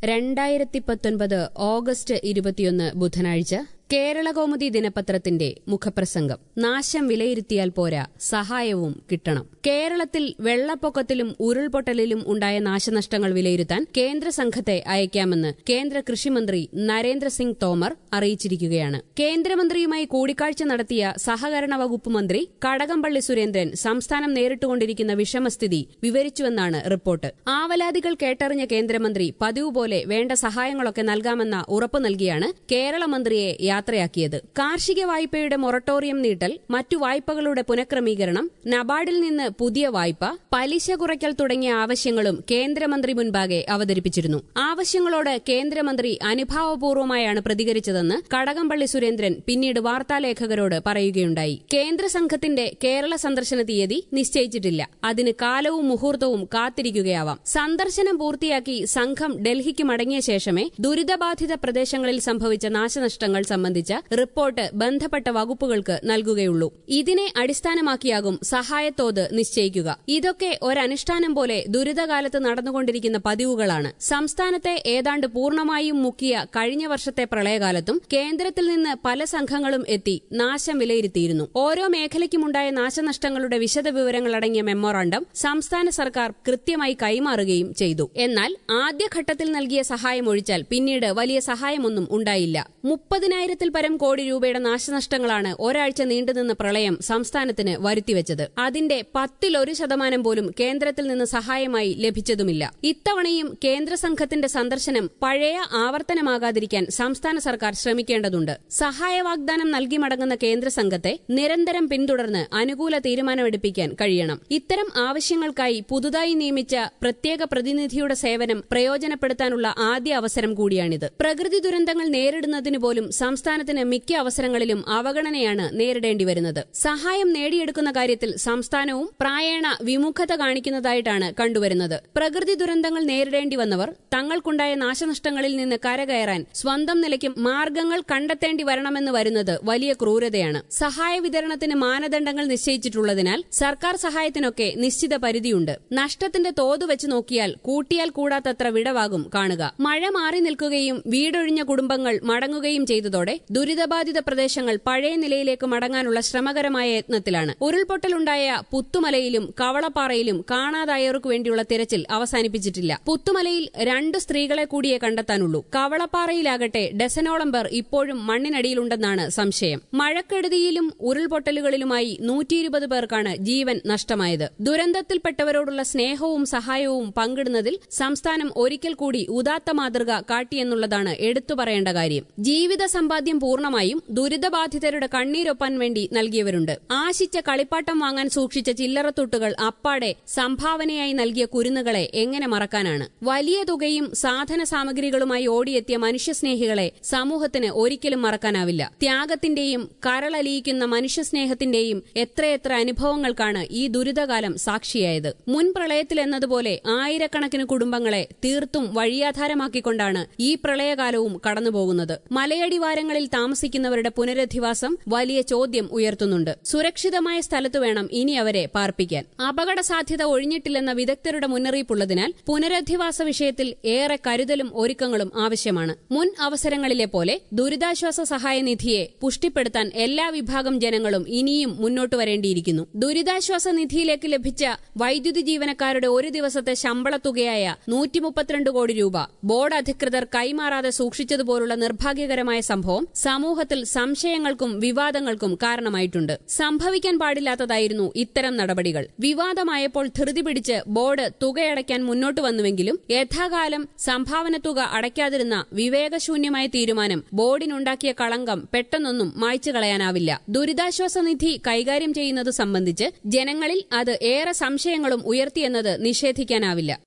രണ്ടായിരത്തി പത്തൊൻപത് ഓഗസ്റ്റ് ഇരുപത്തിയൊന്ന് ബുധനാഴ്ച കേരളകൗമുദി ദിനപത്രത്തിന്റെ മുഖപ്രസംഗം നാശം വിലയിരുത്തിയാൽ പോരാ സഹായവും കിട്ടണം കേരളത്തിൽ വെള്ളപ്പൊക്കത്തിലും ഉരുൾപൊട്ടലിലും ഉണ്ടായ നാശനഷ്ടങ്ങൾ വിലയിരുത്താൻ കേന്ദ്ര സംഘത്തെ അയക്കാമെന്ന് കേന്ദ്ര കൃഷിമന്ത്രി നരേന്ദ്രസിംഗ് തോമർ അറിയിച്ചിരിക്കുകയാണ് കേന്ദ്രമന്ത്രിയുമായി കൂടിക്കാഴ്ച നടത്തിയ സഹകരണ വകുപ്പ് മന്ത്രി കടകംപള്ളി സുരേന്ദ്രൻ സംസ്ഥാനം നേരിട്ടുകൊണ്ടിരിക്കുന്ന വിഷമസ്ഥിതി വിവരിച്ചുവെന്നാണ് റിപ്പോർട്ട് ആവലാതികൾ കേട്ടറിഞ്ഞ കേന്ദ്രമന്ത്രി പതിവ് പോലെ വേണ്ട സഹായങ്ങളൊക്കെ നൽകാമെന്ന ഉറപ്പ് നൽകിയാണ് കേരള മന്ത്രിയെ യാത്രയാക്കിയത് കാർഷിക വായ്പയുടെ മൊറട്ടോറിയം നീട്ടൽ മറ്റു വായ്പകളുടെ പുനഃക്രമീകരണം നബാർഡിൽ നിന്ന് പുതിയ വായ്പ പലിശ കുറയ്ക്കൽ തുടങ്ങിയ ആവശ്യങ്ങളും കേന്ദ്രമന്ത്രി മുൻപാകെ അവതരിപ്പിച്ചിരുന്നു ആവശ്യങ്ങളോട് കേന്ദ്രമന്ത്രി അനുഭാവപൂർവ്വമായാണ് പ്രതികരിച്ചതെന്ന് കടകംപള്ളി സുരേന്ദ്രൻ പിന്നീട് വാർത്താലേഖകരോട് പറയുകയുണ്ടായി കേന്ദ്ര സംഘത്തിന്റെ കേരള സന്ദർശന തീയതി നിശ്ചയിച്ചിട്ടില്ല അതിന് കാലവും മുഹൂർത്തവും കാത്തിരിക്കുകയാവാം സന്ദർശനം പൂർത്തിയാക്കി സംഘം ഡൽഹിക്ക് മടങ്ങിയ ശേഷമേ ദുരിതബാധിത പ്രദേശങ്ങളിൽ സംഭവിച്ച നാശനഷ്ടങ്ങൾ സംബന്ധിച്ച റിപ്പോർട്ട് ബന്ധപ്പെട്ട വകുപ്പുകൾക്ക് നൽകുകയുള്ളൂ ഇതിനെ അടിസ്ഥാനമാക്കിയാകും സഹായത്തോത് നിശ്ചയിക്കുക ഇതൊക്കെ ഒരനുഷ്ഠാനം പോലെ ദുരിതകാലത്ത് നടന്നുകൊണ്ടിരിക്കുന്ന പതിവുകളാണ് സംസ്ഥാനത്തെ ഏതാണ്ട് പൂർണ്ണമായും മുക്കിയ കഴിഞ്ഞ വർഷത്തെ പ്രളയകാലത്തും കേന്ദ്രത്തിൽ നിന്ന് പല സംഘങ്ങളും എത്തി നാശം വിലയിരുത്തിയിരുന്നു ഓരോ മേഖലയ്ക്കുമുണ്ടായ നാശനഷ്ടങ്ങളുടെ വിശദവിവരങ്ങൾ അടങ്ങിയ മെമ്മോറാണ്ടം സംസ്ഥാന സർക്കാർ കൃത്യമായി കൈമാറുകയും ചെയ്തു എന്നാൽ ആദ്യഘട്ടത്തിൽ നൽകിയ സഹായം ഒഴിച്ചാൽ പിന്നീട് വലിയ സഹായമൊന്നും ഉണ്ടായില്ല മുപ്പതിനായിരത്തിൽ പരം കോടി രൂപയുടെ നാശനഷ്ടങ്ങളാണ് ഒരാഴ്ച നീണ്ടുനിന്ന പ്രളയം സംസ്ഥാനത്തിന് വരുത്തിവെച്ചത് അതിന്റെ പത്തിലൊരു ശതമാനം പോലും കേന്ദ്രത്തിൽ നിന്ന് സഹായമായി ലഭിച്ചതുമില്ല ഇത്തവണയും കേന്ദ്ര സംഘത്തിന്റെ സന്ദർശനം പഴയ ആവർത്തനമാകാതിരിക്കാൻ സംസ്ഥാന സർക്കാർ ശ്രമിക്കേണ്ടതുണ്ട് സഹായ വാഗ്ദാനം നൽകി മടങ്ങുന്ന കേന്ദ്ര സംഘത്തെ നിരന്തരം പിന്തുടർന്ന് അനുകൂല തീരുമാനമെടുപ്പിക്കാൻ കഴിയണം ഇത്തരം ആവശ്യങ്ങൾക്കായി പുതുതായി നിയമിച്ച പ്രത്യേക പ്രതിനിധിയുടെ സേവനം പ്രയോജനപ്പെടുത്താനുള്ള ആദ്യ അവസരം കൂടിയാണിത് പ്രകൃതി ദുരന്തങ്ങൾ നേരിടുന്നതിന് പോലും സംസ്ഥാനത്തിന് മിക്ക അവസരങ്ങളിലും അവഗണനയാണ് നേരിടേണ്ടി വരുന്നത് സഹായം നേടിയെടുക്കുന്ന കാര്യത്തിൽ സംസ്ഥാനവും പ്രായേണ വിമുഖത കാണിക്കുന്നതായിട്ടാണ് കണ്ടുവരുന്നത് പ്രകൃതി ദുരന്തങ്ങൾ നേരിടേണ്ടി വന്നവർ തങ്ങൾക്കുണ്ടായ നാശനഷ്ടങ്ങളിൽ നിന്ന് കരകയറാൻ സ്വന്തം നിലയ്ക്കും മാർഗങ്ങൾ കണ്ടെത്തേണ്ടി വരണമെന്ന് വരുന്നത് വലിയ ക്രൂരതയാണ് സഹായ വിതരണത്തിന് മാനദണ്ഡങ്ങൾ നിശ്ചയിച്ചിട്ടുള്ളതിനാൽ സർക്കാർ സഹായത്തിനൊക്കെ നിശ്ചിത പരിധിയുണ്ട് നഷ്ടത്തിന്റെ തോത് വെച്ച് നോക്കിയാൽ കൂട്ടിയാൽ കൂടാത്തത്ര വിടവാകും കാണുക മഴ മാറി നിൽക്കുകയും വീടൊഴിഞ്ഞ കുടുംബങ്ങൾ മടങ്ങുകയും ചെയ്തതോടെ ദുരിതബാധിത പ്രദേശങ്ങൾ പഴയ നിലയിലേക്ക് മടങ്ങാനുള്ള ശ്രമകരമായ യത്നത്തിലാണ് ഉരുൾപൊട്ടലുണ്ടായ പുത്തുമലയിലും കവളപ്പാറയിലും കാണാതായവർക്ക് വേണ്ടിയുള്ള തിരച്ചിൽ അവസാനിപ്പിച്ചിട്ടില്ല പുത്തുമലയിൽ രണ്ട് സ്ത്രീകളെ കൂടിയേ കണ്ടെത്താനുള്ളൂ കവളപ്പാറയിലാകട്ടെ ഡസനോളം പേർ ഇപ്പോഴും മണ്ണിനടിയിലുണ്ടെന്നാണ് സംശയം മഴക്കെടുതിയിലും ഉരുൾപൊട്ടലുകളിലുമായി നൂറ്റിയിരുപത് പേർക്കാണ് ജീവൻ നഷ്ടമായത് ദുരന്തത്തിൽപ്പെട്ടവരോടുള്ള സ്നേഹവും സഹായവും പങ്കിടുന്നതിൽ സംസ്ഥാനം ഒരിക്കൽ കൂടി ഉദാത്ത മാതൃക കാട്ടിയെന്നുള്ളതാണ് എടുത്തു പറയേണ്ട കാര്യം ജീവിത സമ്പാദ്യം പൂർണ്ണമായും ദുരിതബാധിതരുടെ കണ്ണീരൊപ്പാൻ വേണ്ടി നൽകിയവരുണ്ട് ആശിച്ച കളിപ്പാട്ടം വാങ്ങാൻ സൂക്ഷിച്ച ചില്ലറത്തുട്ടുകൾ അപ്പാടെ സംഭാവനയായി നൽകിയ കുരുന്നുകളെ എങ്ങനെ മറക്കാനാണ് വലിയ തുകയും സാധന സാമഗ്രികളുമായി ഓടിയെത്തിയ മനുഷ്യസ്നേഹികളെ സമൂഹത്തിന് ഒരിക്കലും മറക്കാനാവില്ല ത്യാഗത്തിന്റെയും കരളലിയിക്കുന്ന മനുഷ്യസ്നേഹത്തിന്റെയും എത്രയെത്ര അനുഭവങ്ങൾക്കാണ് ഈ ദുരിതകാലം സാക്ഷിയായത് മുൻ പ്രളയത്തിൽ എന്നതുപോലെ ആയിരക്കണക്കിന് കുടുംബങ്ങളെ തീർത്തും വഴിയാധാരമാക്കിക്കൊണ്ടാണ് ഈ പ്രളയകാലവും കടന്നുപോകുന്നത് മലയടിവാരങ്ങളിൽ താമസിക്കുന്നവരുടെ പുനരധിവാസം വലിയ ചോദ്യം ഉയർത്തുന്നുണ്ട് സുരക്ഷിതമായ സ്ഥലത്തു വേണം ഇനി അവരെ പാർപ്പിക്കാൻ അപകട സാധ്യത ഒഴിഞ്ഞിട്ടില്ലെന്ന വിദഗ്ധരുടെ മുന്നറിയിപ്പുള്ളതിനാൽ പുനരധിവാസ വിഷയത്തിൽ ഏറെ കരുതലും ഒരുക്കങ്ങളും ആവശ്യമാണ് മുൻ അവസരങ്ങളിലെ പോലെ ദുരിതാശ്വാസ സഹായ നിധിയെ പുഷ്ടിപ്പെടുത്താൻ എല്ലാ വിഭാഗം ജനങ്ങളും ഇനിയും മുന്നോട്ട് വരേണ്ടിയിരിക്കുന്നു ദുരിതാശ്വാസ നിധിയിലേക്ക് ലഭിച്ച വൈദ്യുതി ജീവനക്കാരുടെ ഒരു ദിവസത്തെ ശമ്പള തുകയായ നൂറ്റി മുപ്പത്തിരണ്ട് കോടി രൂപ ബോർഡ് അധികൃതർ കൈമാറാതെ സൂക്ഷിച്ചതുപോലുള്ള നിർഭാഗ്യകരമായ സംഭവം സമൂഹത്തിൽ സംശയങ്ങൾക്കും വിവാദങ്ങൾക്കും കാരണമായിട്ടുണ്ട് സംഭവിക്കാൻ പാടില്ലാത്തതായിരുന്നു ഇത്തരം നടപടികൾ വിവാദമായപ്പോൾ ധൃതി പിടിച്ച് ബോർഡ് തുകയടയ്ക്കാൻ മുന്നോട്ട് വന്നുവെങ്കിലും യഥാകാലം സംഭാവന തുക അടയ്ക്കാതിരുന്ന വിവേകശൂന്യമായ തീരുമാനം ബോർഡിനുണ്ടാക്കിയ കളങ്കം പെട്ടെന്നൊന്നും മായ്ച്ചു കളയാനാവില്ല ദുരിതാശ്വാസ നിധി കൈകാര്യം ചെയ്യുന്നത് സംബന്ധിച്ച് ജനങ്ങളിൽ അത് ഏറെ സംശയങ്ങളും ഉയർത്തിയെന്നത് നിഷേധിക്കാനാവില്ല